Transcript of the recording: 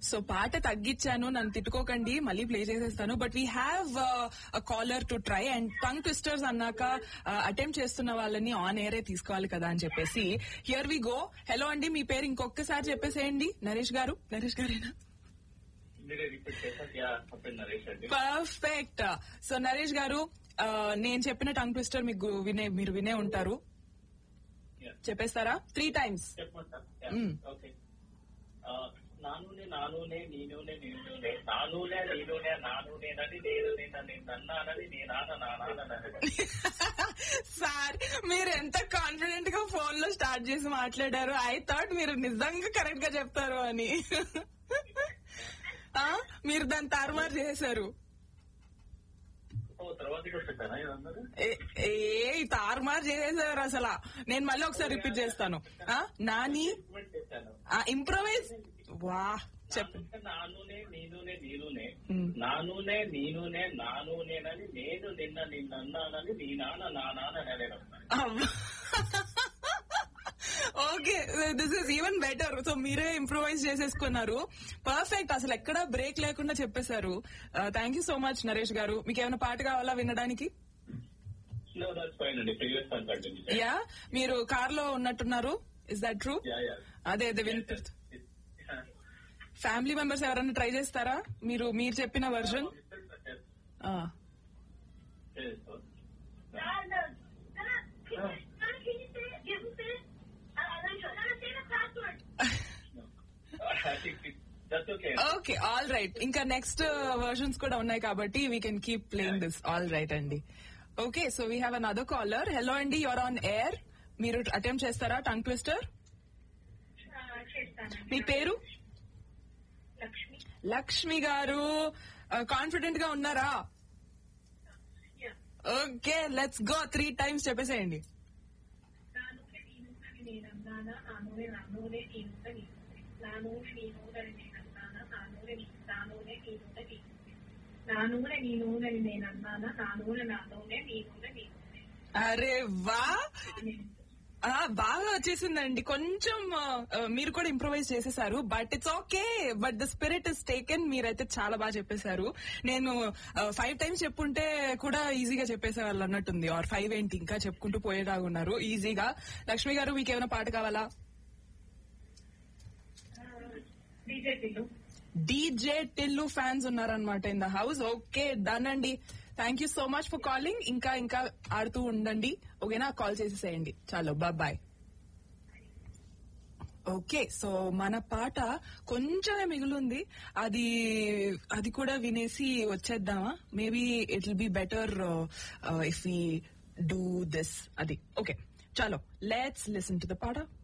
So పాట తగ్గించాను నన్ను తిట్టుకోకండి మళ్ళీ ప్లే చేసేస్తాను but we have caller to try and tongue twisters అన్నాక అటెంప్ట్ చేస్తున్న వాళ్ళని ఆన్ ఎయిరే తీసుకోవాలి కదా అని చెప్పేసి హియర్ వి గో హలో అండి మీ పేరు ఇంకొకసారి చెప్పేసేయండి నరేష్ గారు నరేష్ గారేనా మీరే రిపీట్ చేశారు యా చెప్పండి నరేష్ అండి పర్ఫెక్ట్ సో నరేష్ గారు ఆ, నేను చెప్పిన టంగ్ ట్విస్టర్ మీకు వినే మీరు వినే ఉంటారు Yeah. చెప్పేస్తారా త్రీ టైమ్స్ చెప్పమంటారా Mm. ఓకే నానునే నానునే నీనునే నీనునే నానునే నీనునే నానునేనని నేను నిన్న నిన్నన్నానని నీ నాన్న నా నాన్ననని సార్ మీరు ఎంత కాన్ఫిడెంట్ గా ఫోన్ లో స్టార్ట్ చేసి మాట్లాడారు ఐ థాట్ మీరు నిజంగా కరెక్ట్ గా చెప్తారు అని ఆ, మీరు దాన్ని తారుమారు చేశారు ఓ తర్వాత కూడా పెట్టానా ఇదందరూ ఏ- ఏ తారుమారు చేసేసారు అసలు నేను మళ్ళీ ఒకసారి రిపీట్ చేస్తాను ఆ, నాని రిపీట్ చేశాను ఇంప్రవైజ్ వా చెప్పండి నానునే నీనునే నీనునే Mm. నానునే నీనునే నానునేనని నేను నిన్న నిన్నన్నానని నీ నాన్న నా నాన్న okay this is even better so మీరే ఇంప్రూవైజ్ చేసేసుకున్నారు పర్ఫెక్ట్ అసలు ఎక్కడ బ్రేక్ లేకుండా చెప్పేశారు thank you so much Naresh గారు మీకు ఏమైనా పాట కావాలా వినడానికి నో దట్స్ ఫైన్ అండి ప్రీవియస్ సాంగ్ కంటిన్యూ యా మీరు కార్ లో ఉన్నట్టున్నారు is that true yeah yeah అదే అదే విన్ ఫ్యామిలీ మెంబర్స్ ఎవరైనా ట్రై చేస్తారా మీరు మీరు చెప్పిన version that's okay okay all right ఇంకా నెక్స్ట్ వర్షన్స్ కూడా ఉన్నాయి కాబట్టి we can keep playing this all right అండి okay so we have another caller hello అండి యువర్ ఆన్ ఎయిర్ మీరు అటెంప్ట్ చేస్తారా టంగ్ ట్విస్టర్ మీ పేరు లక్ష్మి లక్ష్మి గారు కాన్ఫిడెంట్ గా ఉన్నారా okay let's go three times చెప్పేసేయండి నానునే నీనున్నది నేనన్నానా నానునే నానునే నీనున్న నీనునే నానూనే నీనూనని నేనన్నానా నానూనే నీ నానూనే నీనున్న నీనునే నానూనే నీనూనని నేనన్నానా నానూనే నానూనే నీనున్న నీనునే అరే వా ఆ, బాగా వచ్చేసిందండి కొంచెం ఆ, ఆ, మీరు కూడా ఇంప్రూవైజ్ చేసేసారు but it's okay but the spirit is taken మీరైతే చాలా బాగా చెప్పేశారు నేను ఫైవ్ టైమ్స్ చెప్పుంటే కూడా ఈజీగా చెప్పేసేవాళ్ళు అన్నట్టుంది ఆర్ ఫైవ్ ఏంటి ఇంకా చెప్పుకుంటూ పోయేలాగా ఉన్నారు ఈజీగా లక్ష్మి గారు మీకు ఏమైనా పాట కావాలా DJ Tillu DJ Tillu fans ఉన్నారనమాట in the house okay done అండి thank you so much for calling ఇంకా ఇంకా ఆడుతూ ఉండండి ఓకేనా కాల్ చేసేసేయండి చాలు బాయ్ ఓకే సో మన పాట కొంచెమే మిగులుంది అది అది కూడా వినేసి వచ్చేద్దామా maybe it will be better if we do this అది ఓకే చాలో లెట్స్ లిసన్ టు ద పాట